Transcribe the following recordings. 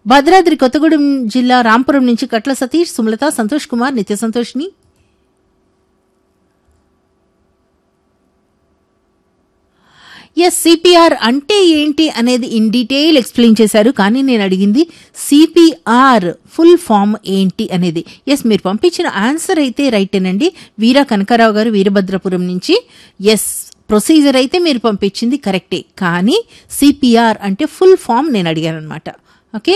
భద్రాద్రి కొత్తగూడెం జిల్లా రాంపురం నుంచి కట్ల సతీష్ సుమలత సంతోష్ కుమార్ నిత్య సంతోష్ని ఎస్ సిపిఆర్ అంటే ఏంటి అనేది ఇన్ డీటెయిల్ ఎక్స్ప్లెయిన్ చేశారు కానీ నేను అడిగింది సిపిఆర్ ఫుల్ ఫామ్ ఏంటి అనేది ఎస్ మీరు పంపించిన ఆన్సర్ అయితే రైటేనండి వీర కనకారావు గారు వీరభద్రపురం నుంచి ఎస్ ప్రొసీజర్ అయితే మీరు పంపించింది కరెక్టే కానీ సిపిఆర్ అంటే ఫుల్ ఫామ్ నేను అడిగాను అనమాట ఓకే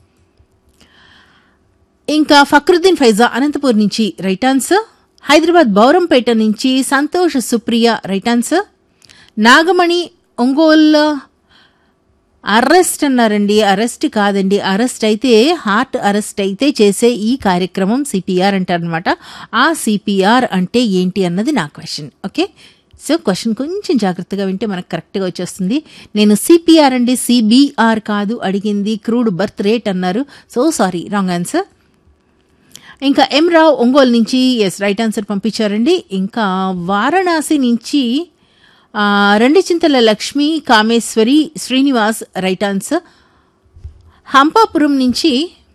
ఇంకా ఫక్రుద్దీన్ ఫైజా అనంతపూర్ నుంచి రైట్ ఆన్సర్ హైదరాబాద్ బౌరంపేట నుంచి Santosh Supriya right answer Nagamani Ongole arrest అన్నారండి అరెస్ట్ కాదండి అరెస్ట్ అయితే హార్ట్ అరెస్ట్ అయితే చేసే ఈ కార్యక్రమం సిపిఆర్ అంటారనమాట ఆ సిపిఆర్ అంటే ఏంటి అన్నది నా క్వశ్చన్ ఓకే సో క్వశ్చన్ కొంచెం జాగ్రత్తగా వింటే మనకు కరెక్ట్గా వచ్చేస్తుంది నేను సిపిఆర్ అండి సిబిఆర్ కాదు అడిగింది క్రూడ్ బర్త్ రేట్ అన్నారు సో సారీ రాంగ్ ఆన్సర్ ఇంకా ఎం రావు ఒంగోలు నుంచి ఎస్ రైట్ ఆన్సర్ పంపించారండి ఇంకా వారణాసి నుంచి ఆ, రెండు చింతల లక్ష్మి కామేశ్వరి శ్రీనివాస్ రైట్ ఆన్సర్ హంపాపురం నుంచి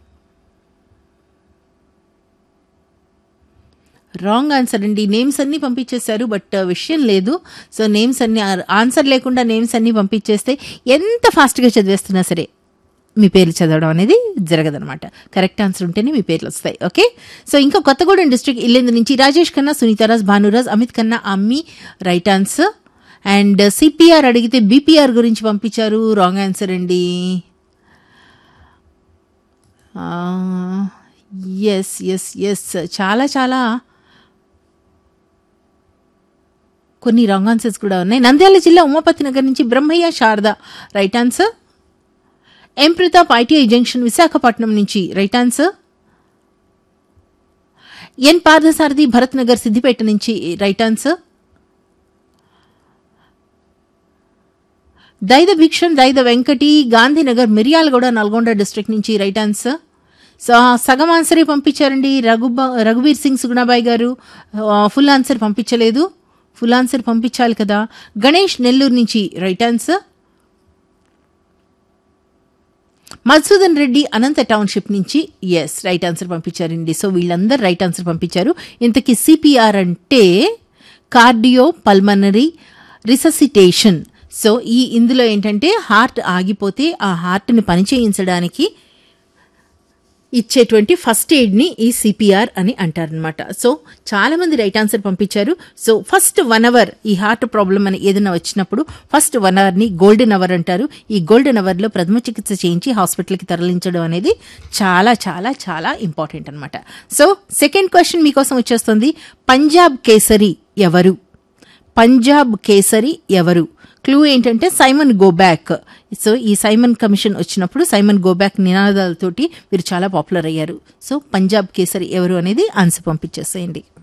రాంగ్ ఆన్సర్ అండి నేమ్స్ అన్నీ పంపించేశారు బట్ విషయం లేదు సో నేమ్స్ అన్ని ఆన్సర్ లేకుండా నేమ్స్ అన్నీ పంపించేస్తే ఎంత ఫాస్ట్గా చదివేస్తున్నా సరే మీ పేర్లు చదవడం అనేది జరగదనమాట కరెక్ట్ ఆన్సర్ ఉంటేనే మీ పేర్లు వస్తాయి ఓకే సో ఇంకా కొత్తగూడెం డిస్ట్రిక్ట్ ఇల్లేందు నుంచి Rajesh Khanna Sunitha Raj Bhanuraj Amit Khanna Ammi right answer and CPR అడిగితే బీపీఆర్ గురించి పంపించారు రాంగ్ ఆన్సర్ అండి ఎస్ ఎస్ ఎస్ చాలా చాలా కొన్ని రాంగ్ ఆన్సర్స్ కూడా ఉన్నాయి నంద్యాల జిల్లా ఉమాపతి నగర్ నుంచి Brahmaiah Sharada right answer M Pratap ITI junction Visakhapatnam నుంచి right answer N Parthasarathi Bharat Nagar Siddipet నుంచి right answer Daida Bhiksham Daida Venkati Gandhinagar Miryalaguda Nalgonda district నుంచి రైట్ ఆన్సర్ సో సగం ఆన్సరే పంపించారండి రఘుబ రఘువీర్ సింగ్ సుగుణాబాయ్ గారు ఆ, ఫుల్ ఆన్సర్ పంపించలేదు ఫుల్ ఆన్సర్ పంపించాలి కదా గణేష్ నెల్లూరు నుంచి right answer Madhusudan Reddy Anantha township నుంచి ఎస్ రైట్ ఆన్సర్ పంపించారండి సో వీళ్ళందరూ రైట్ ఆన్సర్ పంపించారు ఇంతకీ సిపిఆర్ అంటే కార్డియో పల్మనరీ రిససిటేషన్ సో ఈ ఇందులో ఏంటంటే హార్ట్ ఆగిపోతే ఆ హార్ట్ని పనిచేయించడానికి ఇచ్చేటువంటి ఫస్ట్ ఎయిడ్ని ఈ సిపిఆర్ అని అంటారనమాట సో చాలా మంది రైట్ ఆన్సర్ పంపించారు సో ఫస్ట్ వన్ అవర్ ఈ హార్ట్ ప్రాబ్లం అని ఏదైనా వచ్చినప్పుడు ఫస్ట్ వన్ అవర్ని గోల్డెన్ అవర్ అంటారు ఈ గోల్డెన్ అవర్లో ప్రథమ చికిత్స చేయించి హాస్పిటల్కి తరలించడం అనేది చాలా చాలా చాలా ఇంపార్టెంట్ అనమాట సో సెకండ్ క్వశ్చన్ మీకోసం వచ్చేస్తుంది పంజాబ్ కేసరి ఎవరు పంజాబ్ కేసరి ఎవరు క్లూ ఏంటంటే సైమన్ గోబ్యాక్ సో ఈ సైమన్ కమిషన్ వచ్చినప్పుడు సైమన్ గోబ్యాక్ నినాదాలతోటి వీరు చాలా పాపులర్ అయ్యారు సో పంజాబ్ కేసరి ఎవరు అనేది ఆన్సర్ పంపించేసేయండి